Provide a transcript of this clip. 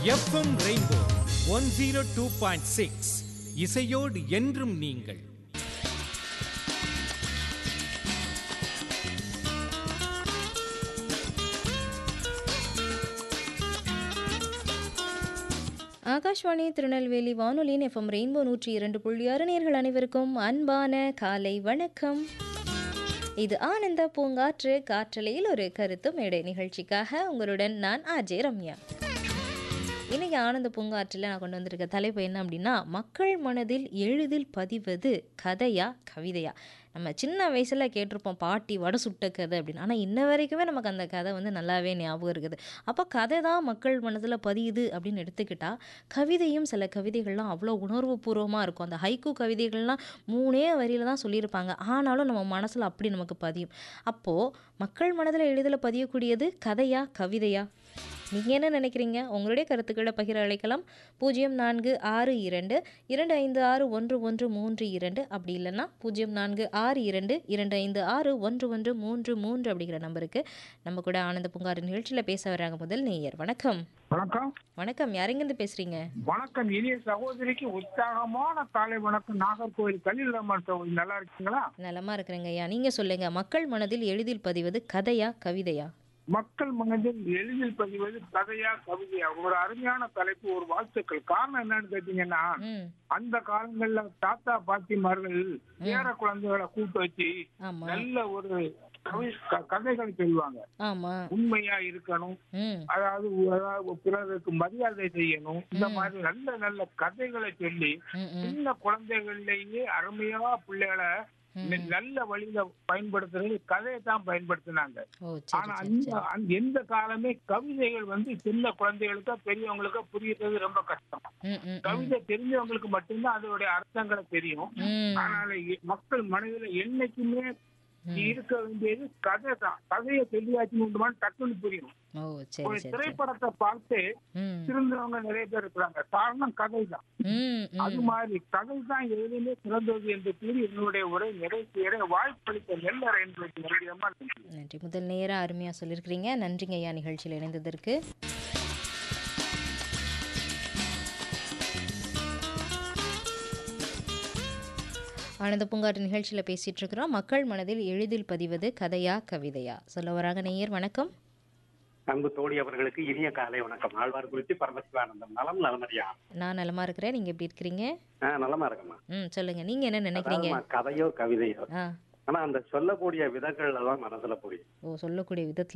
FM rainbow one zero two point six இசையோடு என்றும் நீங்கள் ஆகாஷ்வாணி திருநெல்வேலி வானொலியின் எஃப்எம் ரெயின்போ நூற்றி இரண்டு புள்ளி ஆறு நேர்கள் அனைவருக்கும் அன்பான காலை வணக்கம் இது ஆனந்த பூங்காற்று காற்றலையில் ஒரு கருத்து மேடை நிகழ்ச்சிக்காக உங்களுடன் நான் ஆஜே ரம்யா இன்னைக்கு ஆனந்த பூங்காற்றில் நான் கொண்டு வந்திருக்க தலைப்பு என்ன அப்படின்னா மக்கள் மனதில் எளிதில் பதிவது கதையா கவிதையா நம்ம சின்ன வயசில் கேட்டிருப்போம் பாட்டி வடை சுட்ட கதை அப்படின்னு ஆனால் இன்ன வரைக்குமே நமக்கு அந்த கதை வந்து நல்லாவே ஞாபகம் இருக்குது அப்போ கதை தான் மக்கள் மனதில் பதியுது அப்படின்னு எடுத்துக்கிட்டால் கவிதையும் சில கவிதைகள்லாம் அவ்வளோ உணர்வுபூர்வமாக இருக்கும் அந்த ஹைக்கூ கவிதைகள்லாம் மூணே வரியில தான் சொல்லியிருப்பாங்க ஆனாலும் நம்ம மனசில் அப்படி நமக்கு பதியும் அப்போது மக்கள் மனதில் எளிதில் பதியக்கூடியது கதையா கவிதையா நீங்கள் என்ன நினைக்கிறீங்க உங்களுடைய கருத்துக்களை பகிர அழைக்கலாம் பூஜ்ஜியம் நான்கு ஆறு இரண்டு இரண்டு ஐந்து ஆறு ஒன்று ஒன்று மூன்று இரண்டு அப்படி இல்லைன்னா பூஜ்ஜியம் நான்கு ஆறு இரண்டு இரண்டு ஐந்து ஆறு ஒன்று ஒன்று மூன்று மூன்று அப்படிங்கிற நம்பருக்கு நம்ம கூட ஆனந்த பூங்காறு நிகழ்ச்சியில் பேச வராங்க முதல் நேயர் வணக்கம் வணக்கம் வணக்கம் யாரெங்கேருந்து பேசுகிறீங்க வணக்கம் இனிய சகோதரிக்கு உற்சாகமான காலை வணக்கம் நாகர்கோவில் கலில் அம்மன் சகோதரி நல்லா இருக்கீங்களா நலமா இருக்கிறேங்க ஐயா நீங்கள் சொல்லுங்கள் மக்கள் மனதில் எளிதில் பதிவது கதையா கவிதையா மக்கள் மனதில் எளிதில் பதிவது கதையா கவிதையா ஒரு அருமையான தலைப்பு ஒரு வாழ்த்துக்கள் காரணம் என்னன்னு கேட்டீங்கன்னா ம் அந்த காலங்கள்ல தாத்தா பாட்டிமார்கள் பேர குழந்தைகளை கூட்டு வச்சு ஆமாம் நல்ல ஒரு கவி க- கதைகள் சொல்லுவாங்க ஆமாம் உண்மையா இருக்கணும் ம் அதாவது அதாவது பிறருக்கு மரியாதை செய்யணும் இந்த மாதிரி நல்ல நல்ல கதைகளை சொல்லி ம் ம் சின்ன குழந்தைகள்லயே அருமையா பிள்ளைகளை ந- நல்ல வழியில பயன்படுத்துறது கதையை தான் பயன்படுத்தினாங்க ஓ சரி ஆனா சரி அந்த சரி அந்த- எந்த காலமே கவிதைகள் வந்து சின்ன குழந்தைகளுக்கோ பெரியவங்களுக்கோ புரியறது ரொம்ப கஷ்டம் ம் ம் ம் கவிதை தெரிஞ்சவங்களுக்கு மட்டும்தான் அதோடைய அர்த்தங்களை தெரியும் ம் அதனால எ- மக்கள் மனதில என்னைக்குமே இருக்க வேண்டியது கதை தான் கதையை தெளிவாச்சு உண்டுமான்னு டக்குன்னு புரியும் ஓ ஒரு சரி சரி சரி திரைப்படத்தை பார்த்து ம் திருந்தவங்க நிறைய பேர் இருக்கிறாங்க காரணம் கதை தான் ம் அது ம் மாதிரி கதை தான் எதிலுமே சிறந்தது என்று கூறி என்னுடைய உரை நிறைவேற வாய்ப்பளித்த நெல்லர் என்பதற்கு நிச்சயமா நன்றி நன்றி முதல் நேராக அருமையாக சொல்லியிருக்கிறீங்க நன்றிங்க ஐயா நிகழ்ச்சியில் இணைந்ததற்கு ஆனந்த பூங்காட்டு நிகழ்ச்சியில் பேசிட்டு இருக்கிறோம் மக்கள் மனதில் எளிதில் பதிவது கதையா கவிதையா சொல்ல வராங்க நேயர் வணக்கம் அன்பு தோழி அவர்களுக்கு இனிய காலை வணக்கம் ஆழ்வார் குறிச்சி பரமசிவானந்தம் நலம் நலமறியா நான் நலமா இருக்கிறேன் நீங்க எப்படி இருக்கிறீங்க ஆ நலமா இருக்கம்மா ம் சொல்லுங்க நீங்க என்ன நினைக்கிறீங்க அதாவதுமா, கதையோ கவிதையோ ஆ ஆனா அந்த சொல்லக்கூடிய விதங்கள்ல தான் மனசுல புரியும் ஓ சொல்லக்கூடிய விதத்துல